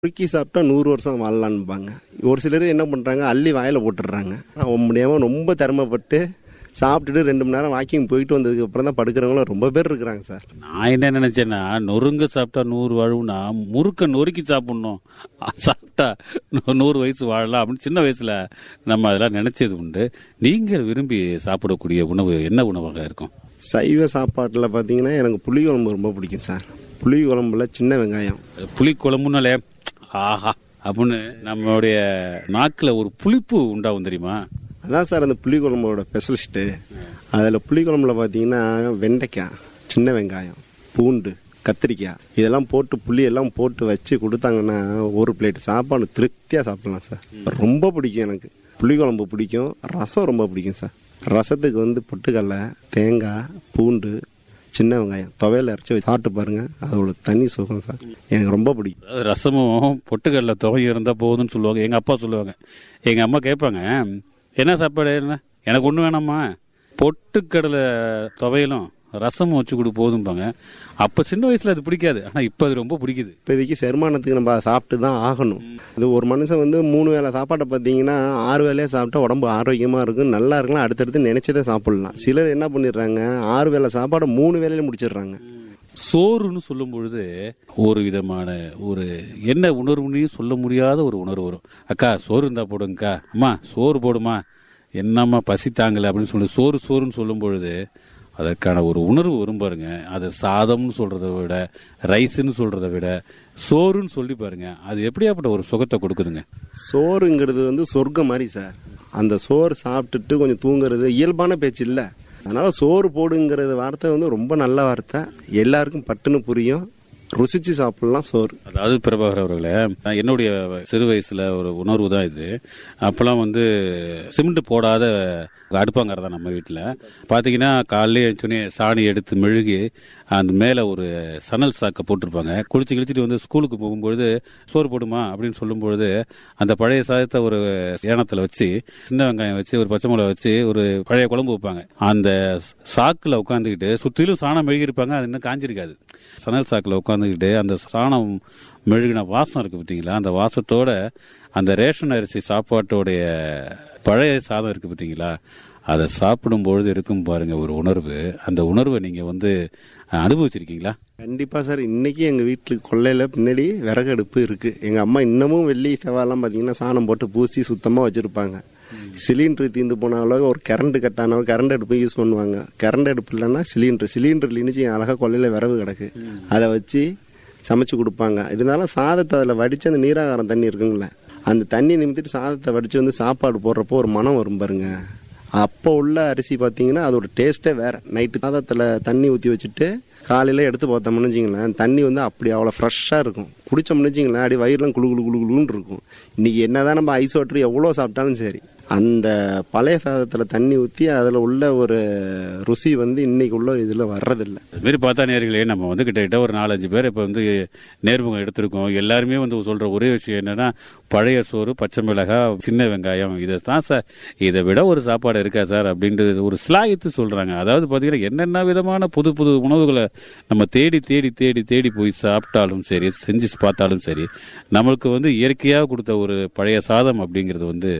குறுக்கி சாப்பிட்டா நூறு வருஷம் வாழலான்பாங்க ஒரு சிலர் என்ன பண்ணுறாங்க அள்ளி வாயில் போட்டுடுறாங்க அவன் முடியாமல் ரொம்ப திறமைப்பட்டு சாப்பிட்டுட்டு ரெண்டு மணி நேரம் வாக்கிங் போயிட்டு வந்ததுக்கு அப்புறம் தான் படுக்கிறவங்களும் ரொம்ப பேர் இருக்கிறாங்க சார் நான் என்ன நினைச்சேன்னா நொறுங்க சாப்பிட்டா நூறு வாழ்வுனா முறுக்க நொறுக்கி சாப்பிடணும் சாப்பிட்டா நூ- நூறு வயசு வாழலாம் அப்படின்னு சின்ன வயசுல நம்ம அதெல்லாம் நினைச்சது உண்டு நீங்கள் விரும்பி சாப்பிடக்கூடிய உணவு என்ன உணவாக இருக்கும் சைவ சாப்பாட்டில் பார்த்தீங்கன்னா எனக்கு புளி குழம்பு ரொம்ப பிடிக்கும் சார் புளி குழம்புல சின்ன வெங்காயம் புளி குழம்புனாலே ஆஹா அப்படின்னு நம்மளுடைய நாக்கில் ஒரு புளிப்பு உண்டாகும் தெரியுமா அதான் சார் அந்த புளி குழம்போட ஸ்பெஷலிஸ்ட்டு அதில் புளி குழம்புல பார்த்தீங்கன்னா வெண்டைக்காய் சின்ன வெங்காயம் பூண்டு கத்திரிக்காய் இதெல்லாம் போட்டு புளி எல்லாம் போட்டு வச்சு கொடுத்தாங்கன்னா ஒரு பிளேட் சாப்பாடு திருப்தியாக சாப்பிடலாம் சார் ரொம்ப பிடிக்கும் எனக்கு புளி குழம்பு பிடிக்கும் ரசம் ரொம்ப பிடிக்கும் சார் ரசத்துக்கு வந்து பொட்டுக்கடலை தேங்காய் பூண்டு சின்ன வெங்காயம் துவையில அரைச்சி வச்சு சாப்பிட்டு பாருங்க அதோட தனி சுகம் சார் எனக்கு ரொம்ப பிடிக்கும் அதாவது ரசமும் பொட்டுக்கடல தொகையும் இருந்தால் போதும்னு சொல்லுவாங்க எங்கள் அப்பா சொல்லுவாங்க எங்கள் அம்மா கேட்பாங்க என்ன சாப்பாடு என்ன எனக்கு ஒன்றும் வேணாமா பொட்டுக்கடலை துவையலும் ரசமும் வச்சு கொடு போதும்பாங்க அப்போ சின்ன வயசில் அது பிடிக்காது ஆனால் இப்போ அது ரொம்ப பிடிக்குது இப்போதைக்கு செரிமானத்துக்கு நம்ம அதை சாப்பிட்டு தான் ஆகணும் இது ஒரு மனுஷன் வந்து மூணு வேளை சாப்பாட்டை பார்த்தீங்கன்னா ஆறு வேலையை சாப்பிட்டா உடம்பு ஆரோக்கியமாக இருக்கும் நல்லா இருக்கலாம் அடுத்தடுத்து நினைச்சதை சாப்பிடலாம் சிலர் என்ன பண்ணிடுறாங்க ஆறு வேளை சாப்பாடை மூணு வேலையில முடிச்சிடுறாங்க சோறுன்னு சொல்லும் பொழுது ஒரு விதமான ஒரு என்ன உணர்வுனையும் சொல்ல முடியாத ஒரு உணர்வு வரும் அக்கா சோறு இருந்தா போடுங்கக்கா அம்மா சோறு போடுமா என்னம்மா பசி தாங்கல அப்படின்னு சொல்லி சோறு சோறுன்னு சொல்லும் பொழுது அதற்கான ஒரு உணர்வு வரும் பாருங்க அது சாதம்னு சொல்றதை விட ரைஸ்ன்னு சொல்றதை விட சோறுன்னு சொல்லி பாருங்க அது எப்படியாப்பட்ட ஒரு சுகத்தை கொடுக்குதுங்க சோறுங்கிறது வந்து சொர்க்கம் மாதிரி சார் அந்த சோறு சாப்பிட்டுட்டு கொஞ்சம் தூங்குறது இயல்பான பேச்சு இல்லை அதனால சோறு போடுங்கிறது வார்த்தை வந்து ரொம்ப நல்ல வார்த்தை எல்லாருக்கும் பட்டுன்னு புரியும் ருசிச்சு சாப்பிடலாம் சோறு அதாவது பிரபாகர் அவர்களே நான் என்னுடைய சிறு வயசுல ஒரு உணர்வு தான் இது அப்பெல்லாம் வந்து சிமெண்ட் போடாத அடுப்பாங்கிறது தான் நம்ம வீட்டில் பார்த்தீங்கன்னா காலையில எழுந்தோடனே சாணி எடுத்து மெழுகி அந்த மேலே ஒரு சணல் சாக்கை போட்டிருப்பாங்க குளிச்சு கிழிச்சிட்டு வந்து ஸ்கூலுக்கு போகும்பொழுது சோறு போடுமா அப்படின்னு சொல்லும்பொழுது அந்த பழைய சாதத்தை ஒரு ஏனத்தில் வச்சு சின்ன வெங்காயம் வச்சு ஒரு பச்சை மிளகா வச்சு ஒரு பழைய குழம்பு வைப்பாங்க அந்த சாக்கில் உட்காந்துக்கிட்டு சுற்றிலும் சாணம் மெழுகி இருப்பாங்க அது இன்னும் காஞ்சிருக்காது சணல் சாக்கில் உட்காந்துக்கிட்டு அந்த சாணம் மெழுகின வாசம் இருக்கு பார்த்தீங்களா அந்த வாசத்தோட அந்த ரேஷன் அரிசி சாப்பாட்டோடைய பழைய சாதம் இருக்கு பார்த்தீங்களா அதை சாப்பிடும்பொழுது இருக்கும் பாருங்க ஒரு உணர்வு அந்த உணர்வை நீங்க வந்து அனுபவிச்சிருக்கீங்களா கண்டிப்பா சார் இன்னைக்கு எங்க வீட்டுக்கு கொல்லையில பின்னாடி விறகு அடுப்பு இருக்கு எங்க அம்மா இன்னமும் வெள்ளி செவ்வாயெல்லாம் பாத்தீங்கன்னா சாணம் போட்டு பூசி சுத்தமா வச்சிருப்பாங்க சிலிண்டர் தீர்ந்து போனாலும் ஒரு கரண்ட் கட்டானாலும் கரண்ட் அடுப்பு யூஸ் பண்ணுவாங்க கரண்ட் அடுப்பு இல்லைன்னா சிலிண்டர் சிலிண்டர் இல்லைன்னு அழகா கொல்லையில விறகு கிடக்கு அதை வச்சு சமைச்சு கொடுப்பாங்க இருந்தாலும் சாதத்தை அதில் வடிச்சு அந்த நீராகாரம் தண்ணி இருக்குங்களே அந்த தண்ணி நிமித்திட்டு சாதத்தை வடிச்சு வந்து சாப்பாடு போடுறப்போ ஒரு மனம் வரும் பாருங்க அப்போ உள்ள அரிசி பார்த்தீங்கன்னா அதோட டேஸ்ட்டே வேற நைட்டு சாதத்தில் தண்ணி ஊற்றி வச்சுட்டு காலையில் எடுத்து பார்த்தோம்னு வச்சிங்களேன் தண்ணி வந்து அப்படி அவ்வளோ ஃப்ரெஷ்ஷாக இருக்கும் குடிச்சோம்னு வச்சிங்களேன் அப்படி வயிறுலாம் குளு குளு குளு குளுன்னு இருக்கும் இன்னைக்கு என்னதான் நம்ம ஐஸ் வாட்டர் எவ்வளோ சாப்பிட்டாலும் சரி அந்த பழைய சாதத்தில் தண்ணி ஊற்றி அதில் உள்ள ஒரு ருசி வந்து இன்னைக்கு உள்ள இதில் வர்றதில்ல அது மாதிரி பார்த்தா நேர்களே நம்ம வந்து கிட்டத்தட்ட ஒரு நாலஞ்சு பேர் இப்போ வந்து நேர்முகம் எடுத்திருக்கோம் எல்லாருமே வந்து சொல்ற ஒரே விஷயம் என்னன்னா பழைய சோறு பச்சை மிளகாய் சின்ன வெங்காயம் இதை தான் சார் இதை விட ஒரு சாப்பாடு இருக்கா சார் அப்படின்றது ஒரு சிலாகித்து சொல்றாங்க அதாவது பார்த்தீங்கன்னா என்னென்ன விதமான புது புது உணவுகளை நம்ம தேடி தேடி தேடி தேடி போய் சாப்பிட்டாலும் சரி செஞ்சு பார்த்தாலும் சரி நம்மளுக்கு வந்து இயற்கையாக கொடுத்த ஒரு பழைய சாதம் அப்படிங்கிறது வந்து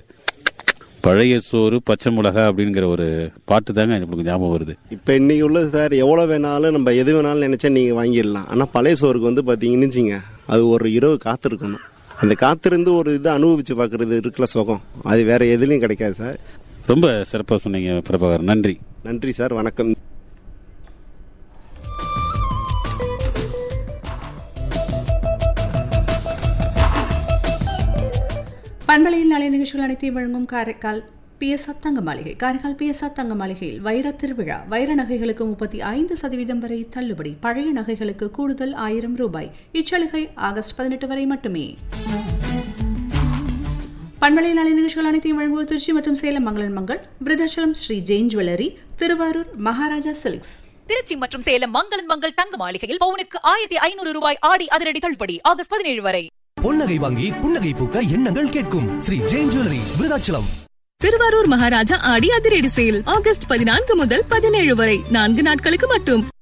பழைய சோறு பச்சை மிளகாய் அப்படிங்கிற ஒரு பாட்டு தாங்க நம்மளுக்கு ஞாபகம் வருது இப்போ இன்னைக்கு உள்ளது சார் எவ்வளோ வேணாலும் நம்ம எது வேணாலும் நினச்சா நீங்கள் வாங்கிடலாம் ஆனால் பழைய சோறுக்கு வந்து பார்த்தீங்கன்னு வச்சுங்க அது ஒரு இரவு காத்திருக்கணும் அந்த காத்திருந்து ஒரு இது அனுபவிச்சு பார்க்குறது இருக்குல்ல சுகம் அது வேற எதுலேயும் கிடைக்காது சார் ரொம்ப சிறப்பாக சொன்னீங்க பிரபாகர் நன்றி நன்றி சார் வணக்கம் பண்பலையில் நாளைய நிகழ்ச்சிகள் அனைத்தையும் வழங்கும் காரைக்கால் பிஎஸ்ஆர் தங்க மாளிகை காரைக்கால் பிஎஸ்ஆர் தங்க மாளிகையில் வைர திருவிழா வைர நகைகளுக்கு முப்பத்தி ஐந்து சதவீதம் வரை தள்ளுபடி பழைய நகைகளுக்கு கூடுதல் ஆயிரம் ரூபாய் இச்சலுகை ஆகஸ்ட் பதினெட்டு வரை மட்டுமே பண்பலையில் நாளை நிகழ்ச்சிகள் அனைத்தையும் வழங்குவோர் திருச்சி மற்றும் சேலம் மங்களன் மங்கள் விருதாச்சலம் ஸ்ரீ ஜெயின் ஜுவல்லரி திருவாரூர் மகாராஜா சில்க்ஸ் திருச்சி மற்றும் சேலம் மங்களன் மங்கள் தங்க மாளிகையில் பவுனுக்கு ஆயிரத்தி ஐநூறு ரூபாய் ஆடி அதிரடி தள்ளுபடி ஆகஸ்ட் பதினேழு வரை பொன்னகை வாங்கி புன்னகை பூக்க எண்ணங்கள் கேட்கும் ஸ்ரீ ஜெயின் ஜுவல்லரி விருதாச்சலம் திருவாரூர் மகாராஜா ஆடி அதிரடி சேல் ஆகஸ்ட் பதினான்கு முதல் பதினேழு வரை நான்கு நாட்களுக்கு மட்டும்